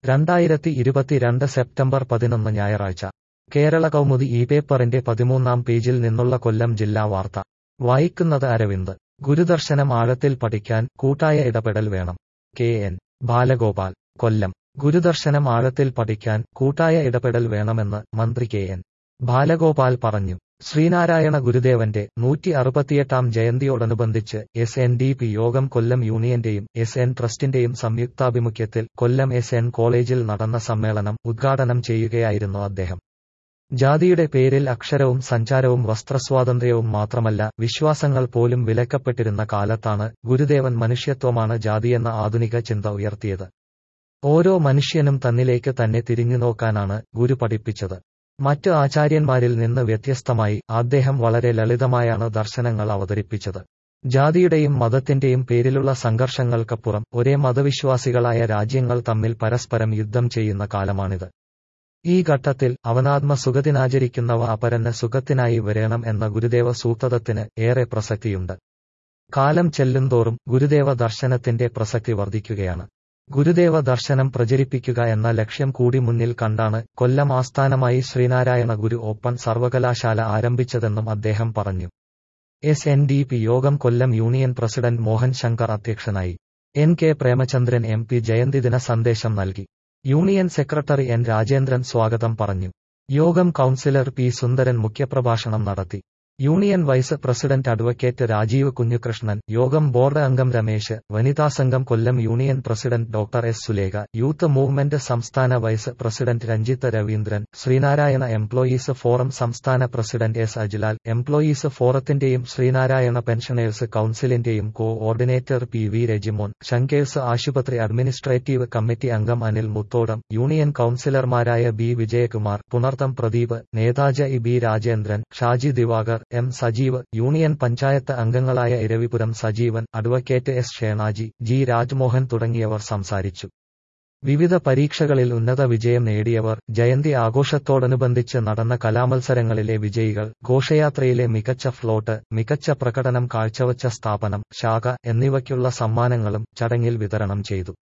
രണ്ടായിരത്തി ഇരുപത്തിരണ്ട് സെപ്റ്റംബർ പതിനൊന്ന് ഞായറാഴ്ച കേരള കൗമുദി ഈ പേപ്പറിന്റെ പതിമൂന്നാം പേജിൽ നിന്നുള്ള കൊല്ലം ജില്ലാ വാർത്ത വായിക്കുന്നത് അരവിന്ദ് ഗുരുദർശനം ആഴത്തിൽ പഠിക്കാൻ കൂട്ടായ ഇടപെടൽ വേണം കെ എൻ ബാലഗോപാൽ കൊല്ലം ഗുരുദർശനം ആഴത്തിൽ പഠിക്കാൻ കൂട്ടായ ഇടപെടൽ വേണമെന്ന് മന്ത്രി കെ എൻ ബാലഗോപാൽ പറഞ്ഞു ശ്രീനാരായണ ഗുരുദേവന്റെ നൂറ്റി അറുപത്തിയെട്ടാം ജയന്തിയോടനുബന്ധിച്ച് എസ് എൻ ഡി പി യോഗം കൊല്ലം യൂണിയന്റെയും എസ് എൻ ട്രസ്റ്റിന്റെയും സംയുക്താഭിമുഖ്യത്തിൽ കൊല്ലം എസ് എൻ കോളേജിൽ നടന്ന സമ്മേളനം ഉദ്ഘാടനം ചെയ്യുകയായിരുന്നു അദ്ദേഹം ജാതിയുടെ പേരിൽ അക്ഷരവും സഞ്ചാരവും വസ്ത്രസ്വാതന്ത്ര്യവും മാത്രമല്ല വിശ്വാസങ്ങൾ പോലും വിലക്കപ്പെട്ടിരുന്ന കാലത്താണ് ഗുരുദേവൻ മനുഷ്യത്വമാണ് ജാതിയെന്ന ആധുനിക ചിന്ത ഉയർത്തിയത് ഓരോ മനുഷ്യനും തന്നിലേക്ക് തന്നെ തിരിഞ്ഞുനോക്കാനാണ് ഗുരു പഠിപ്പിച്ചത് മറ്റ് ആചാര്യന്മാരിൽ നിന്ന് വ്യത്യസ്തമായി അദ്ദേഹം വളരെ ലളിതമായാണ് ദർശനങ്ങൾ അവതരിപ്പിച്ചത് ജാതിയുടെയും മതത്തിന്റെയും പേരിലുള്ള സംഘർഷങ്ങൾക്കപ്പുറം ഒരേ മതവിശ്വാസികളായ രാജ്യങ്ങൾ തമ്മിൽ പരസ്പരം യുദ്ധം ചെയ്യുന്ന കാലമാണിത് ഈ ഘട്ടത്തിൽ അവനാത്മ സുഖത്തിനാചരിക്കുന്നവ അപരന് സുഖത്തിനായി വരേണം എന്ന ഗുരുദേവ സൂക്തത്തിന് ഏറെ പ്രസക്തിയുണ്ട് കാലം ചെല്ലുന്തോറും ഗുരുദേവ ദർശനത്തിന്റെ പ്രസക്തി വർദ്ധിക്കുകയാണ് ഗുരുദേവ ദർശനം പ്രചരിപ്പിക്കുക എന്ന ലക്ഷ്യം കൂടി മുന്നിൽ കണ്ടാണ് കൊല്ലം ആസ്ഥാനമായി ശ്രീനാരായണ ഗുരു ഓപ്പൺ സർവകലാശാല ആരംഭിച്ചതെന്നും അദ്ദേഹം പറഞ്ഞു എസ് എൻ ഡി പി യോഗം കൊല്ലം യൂണിയൻ പ്രസിഡന്റ് മോഹൻ ശങ്കർ അധ്യക്ഷനായി N K Premachandran M P ജയന്തിദിന സന്ദേശം നൽകി യൂണിയൻ സെക്രട്ടറി എൻ രാജേന്ദ്രൻ സ്വാഗതം പറഞ്ഞു യോഗം കൌൺസിലർ പി സുന്ദരൻ മുഖ്യപ്രഭാഷണം നടത്തി union vice president advocate Rajeev Kunjukrishnan യോഗം ബോർഡ് അംഗം രമേശ് വനിതാ സംഘം Kollam union president doctor S Sulekha youth movement സംസ്ഥാന vice president Ranjith Raveendran Sreenarayana employees forum സംസ്ഥാന പ്രസിഡന്റ് എസ് അജ്ലാൽ എംപ്ലോയീസ് ഫോറത്തിന്റെയും ശ്രീനാരായണ പെൻഷനേഴ്സ് കൌൺസിലിന്റെയും coordinator P V Rajimon Sankars ആശുപത്രി അഡ്മിനിസ്ട്രേറ്റീവ് കമ്മിറ്റി അംഗം അനിൽ മുത്തോടം യൂണിയൻ കൌൺസിലർമാരായ ബി വിജയകുമാർ പുണർത്തം പ്രദീപ് നേതാജ E B Rajendran Shaji Divakar M Sajeev union panchayat അംഗങ്ങളായ Eravipuram Sajeevan advocate S Shenaji G Rajmohan തുടങ്ങിയവർ സംസാരിച്ചു വിവിധ പരീക്ഷകളിൽ ഉന്നത വിജയം നേടിയവർ ജയന്തി ആഘോഷത്തോടനുബന്ധിച്ച് നടന്ന കലാമത്സരങ്ങളിലെ വിജയികൾ ഘോഷയാത്രയിലെ മികച്ച ഫ്ലോട്ട് മികച്ച പ്രകടനം കാഴ്ചവച്ച സ്ഥാപനം ശാഖ എന്നിവയ്ക്കുള്ള സമ്മാനങ്ങളും ചടങ്ങിൽ വിതരണം ചെയ്തു